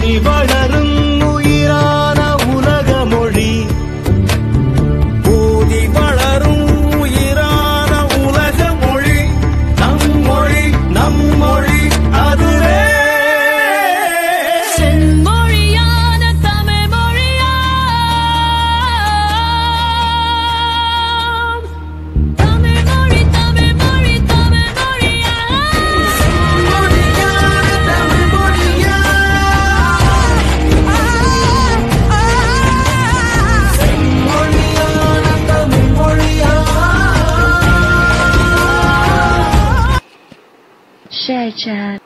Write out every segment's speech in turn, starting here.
ஊதி வளரும் உயிரான உலக மொழி ஊதி வளரும் உயிரான உலக மொழி நம் மொழி நம் மொழி அதுவே செம்மொழியான தமிழ் மொழியாம் தமிழ் மொழி தமிழ் மொழி தமிழ் Share chat.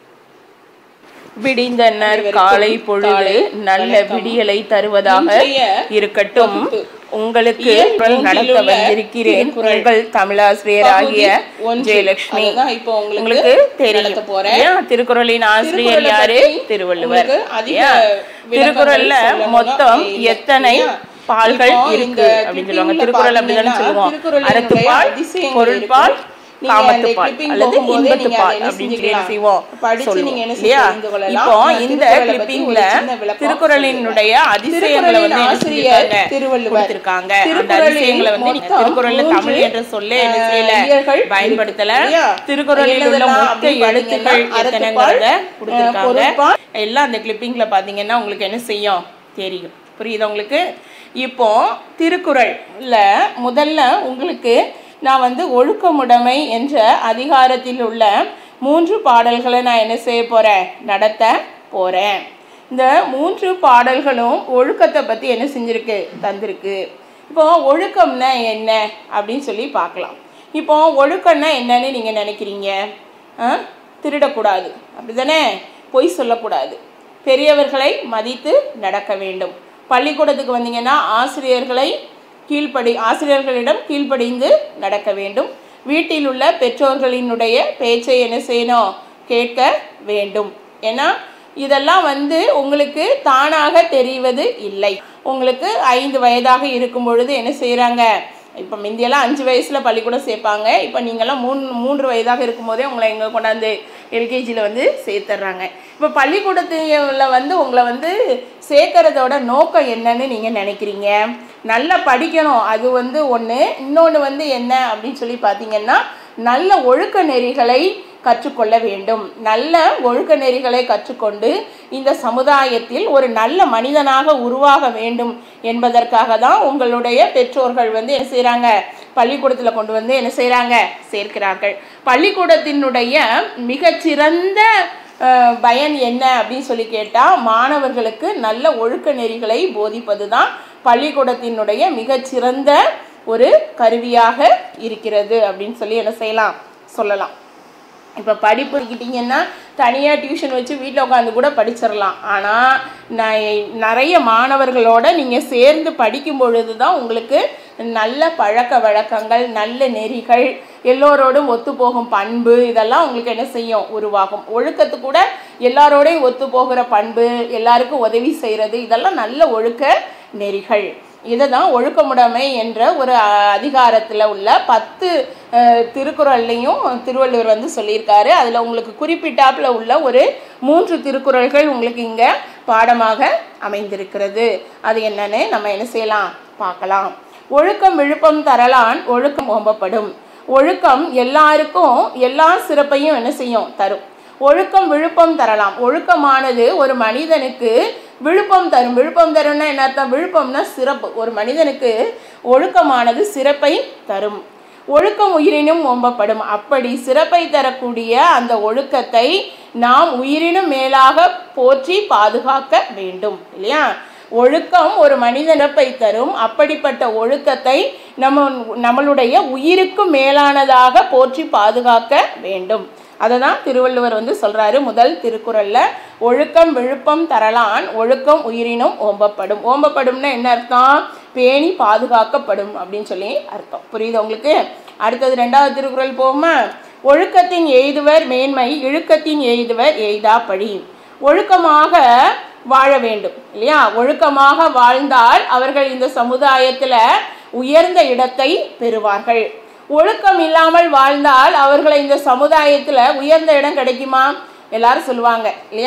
விடிந்த நற்காலை பொழுது நல்ல விடியலை தருவதாக இன்றைய இருக்கட்டும் வகுப்பு. உங்களுக்கு இயல் குரல் நடத்த மூன்றிலுள்ள வந்திருக்கிறேன் திருக்குறள். உங்கள் தமிழாசிரியராகிய பகுதி ஒன்று. ஜெயலட்சுமி அதுதான் இப்போ உங்களுக்கு உங்களுக்கு தெரியும் நடத்த போறேன். இல்லையா? திருக்குறளின் ஆசிரியர் திருக்குறளை யாரு பற்றி திருவள்ளுவர் உங்களுக்கு அதிக இல்லையா? விளக்கங்கள் திருக்குறள்ல சொல்லணும்னா மொத்தம் இல்லை. எத்தனை இல்லையா? பால்கள் இப்போ இருக்கு இந்த அப்படின்னு சொல்லுவாங்க clippingல திருக்குறள் அப்படிதானே பார்த்தீங்கன்னா, சொல்லுவோம் திருக்குறளினுடைய அறத்துப்பால் அதிசயங்கள் பொருட்பால் இருக்கும். நீங்க அந்த காமத்துப்பால் clipping அல்லது போகும்போதே நீங்க இன்பத்துப்பால் அதை என்ன அப்படின்னு சொல்லி செஞ்சுக்கலாம்? செய்வோம் படிச்சு சொல்லுவோம். நீங்க என்ன இல்லையா? தெரிந்து கொள்ளலாம். இப்போ நான் இந்த திருக்குறளை பத்தி கிளிப்பிங்ல ஒரு சின்ன விளக்கம் திருக்குறளினுடைய அதிசயங்களை திருக்குறளின் வந்து என்ன ஆசிரியர் செஞ்சிருக்காங்க? திருவள்ளுவர். கொடுத்திருக்காங்க அந்த திருக்குறளின் அதிசயங்களை வந்து நீங்க மொத்தம் திருக்குறள்ல மூன்று, தமிழ் என்ற சொல்லே என்ன அஹ், செய்யல இயல்கள் பயன்படுத்தல இல்லையா? திருக்குறளில் உள்ள என்னதெல்லாம் மொத்த அப்படின்னு எழுத்துக்கள் பார்த்தீங்கன்னா, எத்தனைங்கிறத அறத்துப்பால், கொடுத்திருக்காங்க பொருட்பால், எல்லாம் அந்த கிளிப்பிங்ல பாத்தீங்கன்னா உங்களுக்கு என்ன செய்யும் தெரியும் புரியுதா உங்களுக்கு இப்போ திருக்குறள்ல முதல்ல உங்களுக்கு நான் வந்து ஒழுக்கமுடைமை என்ற அதிகாரத்தில் உள்ள மூன்று பாடல்களை நான் என்ன செய்ய போறேன் நடத்த போறேன் இந்த மூன்று பாடல்களும் ஒழுக்கத்தை பத்தி என்ன செஞ்சிருக்கு தந்திருக்கு இப்போ ஒழுக்கம்னா என்ன அப்படின்னு சொல்லி பார்க்கலாம் இப்போ ஒழுக்கம்னா என்னன்னு நீங்க நினைக்கிறீங்க ஆ? திருடக்கூடாது அப்படிதானே பொய் சொல்லக்கூடாது பெரியவர்களை மதித்து நடக்க வேண்டும் பள்ளிக்கூடத்துக்கு வந்தீங்கன்னா ஆசிரியர்களை கீழ்ப்படி ஆசிரியர்களிடம் கீழ்ப்படிந்து நடக்க வேண்டும் வீட்டில் உள்ள பெற்றோர்களினுடைய பேச்சை என்ன செய்யணும் கேட்க வேண்டும் ஏன்னா இதெல்லாம் வந்து உங்களுக்கு தானாக தெரிவது இல்லை உங்களுக்கு ஐந்து வயதாக இருக்கும் பொழுது என்ன செய்கிறாங்க இப்போ முந்தியெல்லாம் அஞ்சு வயசில் பள்ளிக்கூடம் சேர்ப்பாங்க இப்போ நீங்கள்லாம் மூணு மூன்று வயதாக இருக்கும்போதே உங்களை எங்கே கொண்டாந்து எல்கேஜியில் வந்து சேர்த்துட்றாங்க இப்போ பள்ளிக்கூடத்துல வந்து உங்களை வந்து சேர்க்கறதோட நோக்கம் என்னன்னு நீங்கள் நினைக்கிறீங்க நல்லா படிக்கணும் அது வந்து ஒன்று இன்னொன்று வந்து என்ன அப்படின்னு சொல்லி பார்த்தீங்கன்னா நல்ல ஒழுக்க நெறிகளை கற்றுக்கொள்ள வேண்டும் நல்ல ஒழுக்க நெறிகளை கற்றுக்கொண்டு இந்த சமுதாயத்தில் ஒரு நல்ல மனிதனாக உருவாக வேண்டும் என்பதற்காக தான் உங்களுடைய பெற்றோர்கள் வந்து என்ன செய்கிறாங்க பள்ளிக்கூடத்தில் கொண்டு வந்து என்ன செய்கிறாங்க சேர்க்கிறார்கள் பள்ளிக்கூடத்தினுடைய மிகச்சிறந்த அஹ், பயன் என்ன அப்படின்னு சொல்லி கேட்டால் மாணவர்களுக்கு நல்ல ஒழுக்க நெறிகளை போதிப்பது தான் பள்ளிக்கூடத்தினுடைய மிகச்சிறந்த ஒரு கருவியாக இருக்கிறது அப்படின்னு சொல்லி என்ன செய்யலாம் சொல்லலாம் இப்போ படிப்பு எடுத்துக்கிட்டிங்கன்னா தனியாக டியூஷன் வச்சு வீட்டில் உட்காந்து கூட படிச்சிடலாம் ஆனால் நான் நிறைய மாணவர்களோட நீங்கள் சேர்ந்து படிக்கும் பொழுது தான் உங்களுக்கு நல்ல பழக்க வழக்கங்கள் நல்ல நெறிகள் எல்லோரோடும் ஒத்துப்போகும் பண்பு இதெல்லாம் உங்களுக்கு என்ன செய்யும் உருவாகும் ஒழுக்கத்து கூட எல்லாரோடையும் ஒத்து போகிற பண்பு எல்லாருக்கும் உதவி செய்கிறது இதெல்லாம் நல்ல ஒழுக்க நெறிகள் இதை தான் ஒழுக்கமுடைமை என்ற ஒரு அதிகாரத்தில் உள்ள பத்து அஹ், திருக்குறள்லையும் திருவள்ளுவர் வந்து சொல்லியிருக்காரு அதில் உங்களுக்கு குறிப்பிட்டாப்புல உள்ள ஒரு மூன்று திருக்குறள்கள் உங்களுக்கு இங்கே பாடமாக அமைந்திருக்கிறது அது என்னன்னு நம்ம என்ன செய்யலாம் பார்க்கலாம் ஒழுக்கம் விழுப்பம் தரலான் ஒழுக்கம் ஓம்பப்படும் ஒழுக்கம் எல்லாருக்கும் எல்லா சிறப்பையும் என்ன செய்யும் தரும் ஒழுக்கம் விழுப்பம் தரலாம் ஒழுக்கமானது ஒரு மனிதனுக்கு விழுப்பம் தரும் விழுப்பம் தரும்னா என்ன அர்த்தம் விழுப்பம்னா சிறப்பு ஒரு மனிதனுக்கு ஒழுக்கமானது சிறப்பை தரும் ஒழுக்கம் உயிரினும் ஓம்பப்படும் அப்படி சிறப்பை தரக்கூடிய அந்த ஒழுக்கத்தை நாம் உயிரினும் மேலாக போற்றி பாதுகாக்க வேண்டும் இல்லையா ஒழுக்கம் ஒரு மனிதனப்பை தரும் அப்படிப்பட்ட ஒழுக்கத்தை நம்ம நம்மளுடைய உயிருக்கு மேலானதாக போற்றி பாதுகாக்க வேண்டும் அதை தான் திருவள்ளுவர் வந்து சொல்றாரு முதல் திருக்குறள்ல ஒழுக்கம் விழுப்பம் தரலான் ஒழுக்கம் உயிரினும் ஓம்பப்படும் ஓம்பப்படும்னா என்ன அர்த்தம் பேணி பாதுகாக்கப்படும் அப்படின்னு சொல்லி அர்த்தம் புரியுது உங்களுக்கு அடுத்தது ரெண்டாவது திருக்குறள் போகுமா ஒழுக்கத்தின் எய்துவர் மேன்மை இழுக்கத்தின் எய்துவர் எய்தா பழி ஒழுக்கமாக வாழ வேண்டும் இல்லையா ஒழுக்கமாக வாழ்ந்தால் அவர்கள் இந்த சமுதாயத்தில் உயர்ந்த இடத்தை பெறுவார்கள் ஒழுக்கம் இல்லாமல் வாழ்ந்தால் அவர்களை இந்த சமுதாயத்தில் உயர்ந்த இடம் கிடைக்குமா எல்லாரும் சொல்லுவாங்க இல்லையா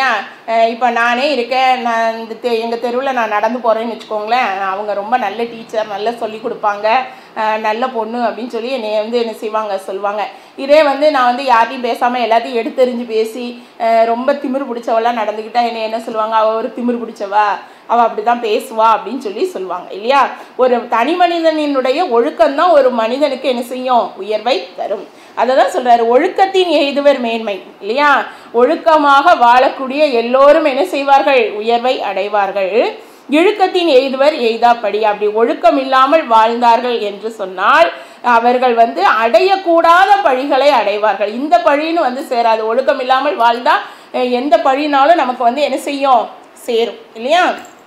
இப்போ நானே இருக்கேன் நான் இந்த தெ எங்கள் தெருவில் நான் நடந்து போகிறேன்னு வச்சுக்கோங்களேன் அவங்க ரொம்ப நல்ல டீச்சர் நல்லா சொல்லி கொடுப்பாங்க அஹ் நல்ல பொண்ணு அப்படின்னு சொல்லி என்னை வந்து என்ன செய்வாங்க சொல்லுவாங்க இதே வந்து நான் வந்து யார்ட்டையும் பேசாமல் எல்லாத்தையும் எடுத்தெறிஞ்சு பேசி அஹ் ரொம்ப திமிரு பிடிச்சவெல்லாம் நடந்துக்கிட்டா என்னை என்ன சொல்லுவாங்க அவள் ஒரு திமிரு பிடிச்சவா அவள் அப்படி தான் பேசுவா அப்படின்னு சொல்லி சொல்லுவாங்க இல்லையா ஒரு தனி மனிதனினுடைய ஒழுக்கம்தான் ஒரு மனிதனுக்கு என்ன செய்யும் உயர்வை தரும் அதை தான் சொல்கிறாரு ஒழுக்கத்தின் எய்துவர் மேன்மை இல்லையா ஒழுக்கமாக வாழக்கூடிய எல்லோரும் என்ன செய்வார்கள் உயர்வை அடைவார்கள் இழுக்கத்தின் எய்துவர் எய்தாப்படி அப்படி ஒழுக்கம் இல்லாமல் வாழ்ந்தார்கள் என்று சொன்னால் அவர்கள் வந்து அடையக்கூடாத பழிகளை அடைவார்கள் இந்த பழின்னு வந்து சேராது ஒழுக்கம் இல்லாமல் வாழ்ந்தா அஹ், எந்த பழினாலும் நமக்கு வந்து என்ன செய்யும் சேரும் இல்லையா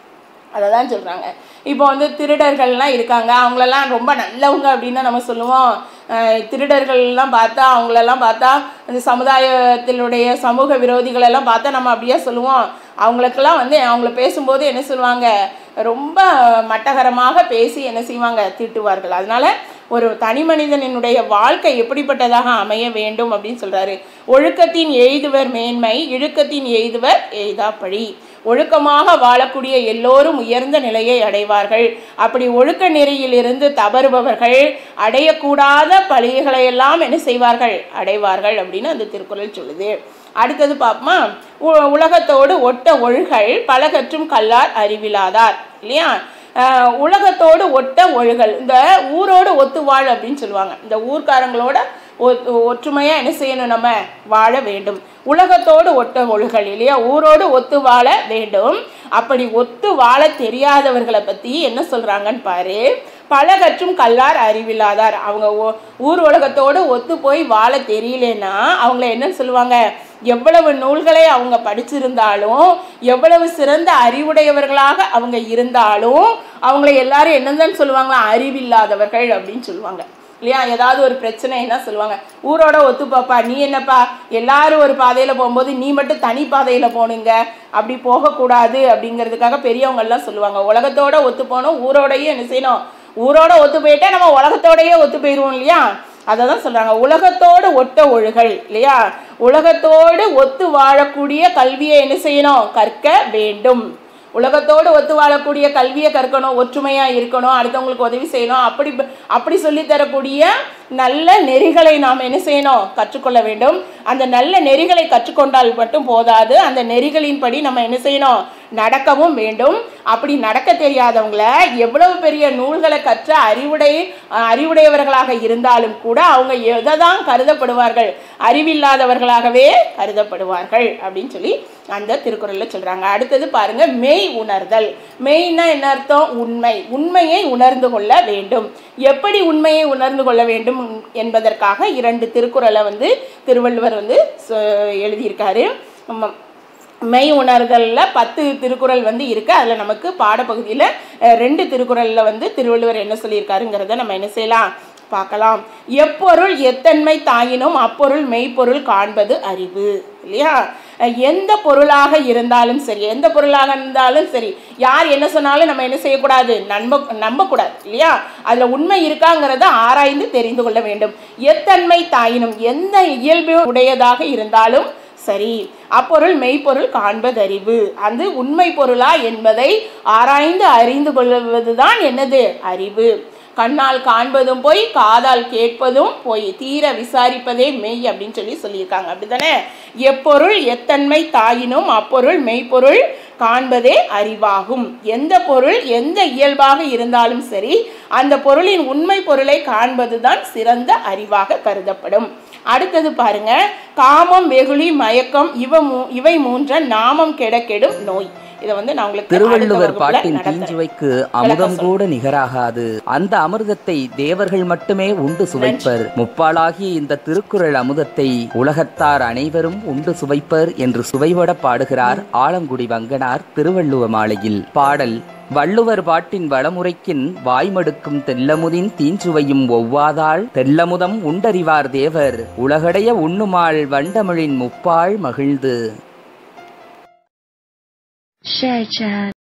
அதை தான் சொல்கிறாங்க இப்போ வந்து திருடர்கள்லாம் இருக்காங்க அவங்களெல்லாம் ரொம்ப நல்லவங்க அப்படின்னு நம்ம சொல்லுவோம் அஹ் திருடர்கள்லாம் பார்த்தா அவங்களெல்லாம் பார்த்தா இந்த சமுதாயத்தினுடைய சமூக விரோதிகளெல்லாம் பார்த்தா நம்ம அப்படியே சொல்லுவோம் அவங்களுக்கெல்லாம் வந்து அவங்கள பேசும்போது என்ன சொல்லுவாங்க ரொம்ப மட்டகரமாக பேசி என்ன செய்வாங்க திட்டுவார்கள் அதனால ஒரு தனி மனிதனினுடைய வாழ்க்கை எப்படிப்பட்டதாக அமைய வேண்டும் அப்படின்னு சொல்றாரு ஒழுக்கத்தின் எய்துவர் மேன்மை இழுக்கத்தின் எய்துவர் எய்தாப்பழி ஒழுக்கமாக வாழக்கூடிய எல்லோரும் உயர்ந்த நிலையை அடைவார்கள் அப்படி ஒழுக்க நெறியிலிருந்து தவறுபவர்கள் அடையக்கூடாத பழிகளை எல்லாம் என்ன செய்வார்கள் அடைவார்கள் அப்படின்னு அந்த திருக்குறள் சொல்லுது அடுத்தது பார்ப்போமா உ- உலகத்தோடு ஒட்ட ஒழுகல் பலகற்றும் கல்லார் அறிவிலாதார் இல்லையா அஹ் உலகத்தோடு ஒட்ட ஒழுகல் இந்த ஊரோடு ஒத்து வாழ் அப்படின்னு சொல்லுவாங்க இந்த ஊர்க்காரங்களோட ஒ- ஒற்றுமையா என்ன செய்யணும் நம்ம வாழ வேண்டும் உலகத்தோடு ஒட்ட ஒழுகல் இல்லையா ஊரோடு ஒத்து வாழ வேண்டும் அப்படி ஒத்து வாழ தெரியாதவர்களை பத்தி என்ன சொல்றாங்கன்னு பாரு பலகற்றும் கல்லார் அறிவில்லாதார் அவங்க ஒ- ஊர் உலகத்தோடு ஒத்து போய் வாழ தெரியலன்னா அவங்கள என்ன சொல்லுவாங்க எவ்வளவு நூல்களை அவங்க படிச்சிருந்தாலும் எவ்வளவு சிறந்த அறிவுடையவர்களாக அவங்க இருந்தாலும் அவங்கள எல்லாரும் என்னதான் சொல்லுவாங்க அறிவில்லாதவர்கள் அப்படின்னு சொல்லுவாங்க இல்லையா ஏதாவது ஒரு பிரச்சனை என்ன சொல்லுவாங்க ஊரோட ஒத்து பாப்பா நீ என்னப்பா எல்லாரும் ஒரு பாதையில் போகும்போது நீ மட்டும் தனி பாதையில் போகணுங்க அப்படி போகக்கூடாது அப்படிங்கிறதுக்காக பெரியவங்க எல்லாம் சொல்லுவாங்க உலகத்தோட ஒத்து போகணும் ஊரோடையும் என்ன செய்யணும் ஊரோட ஒத்து போயிட்டா நம்ம உலகத்தோடயே ஒத்து போயிடுவோம் இல்லையா அதை தான் சொல்கிறாங்க உலகத்தோடு ஒட்ட ஒழுகல் இல்லையா உலகத்தோடு ஒத்து வாழக்கூடிய கல்வியை என்ன செய்யணும் கற்க வேண்டும் உலகத்தோடு ஒத்து வாழக்கூடிய கல்வியை கற்கணும் ஒற்றுமையாக இருக்கணும் அடுத்தவங்களுக்கு உதவி செய்யணும் அப்படி அப்படி சொல்லித் தரக்கூடிய நல்ல நெறிகளை நாம் என்ன செய்யணும் கற்றுக்கொள்ள வேண்டும் அந்த நல்ல நெறிகளை கற்றுக்கொண்டால் மட்டும் போதாது அந்த நெறிகளின்படி நம்ம என்ன செய்யணும் நடக்கவும் வேண்டும் அப்படி நடக்க தெரியாதவங்கள எவ்வளவு பெரிய நூல்களை கற்ற அறிவுடை அறிவுடையவர்களாக இருந்தாலும் கூட அவங்க எதை தான் கருதப்படுவார்கள் அறிவில்லாதவர்களாகவே கருதப்படுவார்கள் அப்படின்னு சொல்லி அந்த திருக்குறளில் சொல்றாங்க அடுத்தது பாருங்க மெய் உணர்தல் மெய்னா என்ன அர்த்தம் உண்மை உண்மையை உணர்ந்து கொள்ள வேண்டும் எப்படி உண்மையை உணர்ந்து கொள்ள வேண்டும் என்பதற்காக இரண்டு திருக்குறளை வந்து திருவள்ளுவர் வந்து சொ- எழுதியிருக்காரு ஆமாம். மெய் உணர்தலில் பத்து திருக்குறள் வந்து இருக்கு அதில் நமக்கு பாடப்பகுதியில் அஹ், ரெண்டு திருக்குறளில் வந்து திருவள்ளுவர் என்ன சொல்லியிருக்காருங்கிறத நம்ம என்ன செய்யலாம் பார்க்கலாம் எப்பொருள் எத்தன்மை தாயினும் அப்பொருள் மெய்ப்பொருள் காண்பது அறிவு இல்லையா அஹ், எந்த பொருளாக இருந்தாலும் சரி எந்த பொருளாக இருந்தாலும் சரி யார் என்ன சொன்னாலும் நம்ம என்ன செய்யக்கூடாது நம்ப நம்பக்கூடாது இல்லையா அதில் உண்மை இருக்காங்கிறத ஆராய்ந்து தெரிந்து கொள்ள வேண்டும் எத்தன்மை தாயினும் எந்த இயல்பு உடையதாக இருந்தாலும் சரி அப்பொருள் மெய்ப்பொருள் காண்பதறிவு அது உண்மை பொருளா என்பதை ஆராய்ந்து அறிந்து கொள்வதுதான் என்னது அறிவு கண்ணால் காண்பதும் போய் காதால் கேட்பதும் போய் தீர விசாரிப்பதே மெய் அப்படின்னு சொல்லி சொல்லியிருக்காங்க அப்படிதானே எப்பொருள் எத்தன்மை தாயினும் அப்பொருள் மெய்ப்பொருள் காண்பதே அறிவாகும் எந்த பொருள் எந்த இயல்பாக இருந்தாலும் சரி அந்த பொருளின் உண்மை பொருளை காண்பதுதான் சிறந்த அறிவாக கருதப்படும் அடுத்தது பாருங்க காமம் வெகுளி மயக்கம் இவ மூ இவை மூன்ற நாமம் கெட கெடும் நோய் இதை வந்து நான் உங்களுக்கு அடுத்த திருவள்ளுவர் வகுப்புல பாட்டின் நடத்துறேன். தீஞ்சுவைக்கு அமுதம் கூட நிகராகாது அந்த அமிர்தத்தை தேவர்கள் மட்டுமே உண்டு சுவைப்பர் முப்பாலாகிய இந்த திருக்குறள் அமுதத்தை உலகத்தார் அனைவரும் உண்டு சுவைப்பர் என்று சுவைபட பாடுகிறார் ஆலங்குடி வங்கனார் திருவள்ளுவ மாலையில் பாடல் வள்ளுவர் பாட்டின் வளமுறைக்கின் வாய்மடுக்கும் தெல்லமுதின் தீஞ்சுவையும் ஒவ்வாதாள் தெல்லமுதம் உண்டறிவார் தேவர் உலகடைய உண்ணுமாள் வண்டமிழின் முப்பாள் மகிழ்ந்து Share chat.